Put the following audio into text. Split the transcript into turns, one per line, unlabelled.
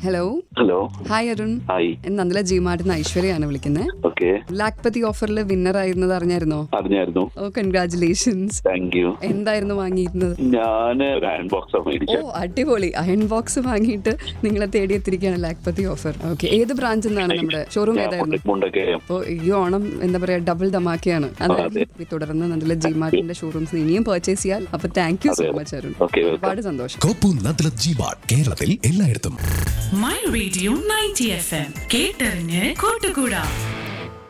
hello
hello
hi Arun
hi
Nandilath G മാർട്ടിന്ന് ഐശ്വര്യയാണ് വിളിക്കുന്നത്
ഓക്കെ
ലാക്പതി ഓഫറിൽ വിന്നർ ആയിരുന്നത് അറിഞ്ഞായിരുന്നോ
അറിഞ്ഞായിരുന്നു
ഓ കൺഗ്രാചുലേഷൻസ്
താങ്ക് യു
എന്തായിരുന്നു വാങ്ങിയിരുന്നത്
ഞാന് ഒരു ഹാൻഡ് ബോക്സ്
ഓ
മേടിച്ചത്
അടിപൊളി അയൺ ബോക്സ് വാങ്ങിയിട്ട് നിങ്ങളെ തേടിയെത്തിരിക്കുകയാണ് ലാക്പതി ഓഫർ ഓക്കെ ഏത് ബ്രാഞ്ചിൽ നിന്നാണ് നമ്മുടെ ഷോറൂം ഏതായിരുന്നു
മുണ്ടക്കയം
അപ്പോൾ ഈ ഓണം എന്താ പറയാ ഡബിൾ ധമാക്കിയാണ് അതായത് ഈ തുടർന്ന് നല്ല ജി മാർട്ടിന്റെ ഷോറൂംസ് ഇനിയും പർച്ചേസ് ചെയ്യാൽ അപ്പൊ thank you so much Arun
okay
ഒരുപാട് സന്തോഷം
കോപ്പു നദ്ല ജിബാർ കേരളത്തിൽ എല്ലായിടത്തും
my radio ninety F M കേട്ടറിഞ്ഞ് കൂട്ടുകൂടാ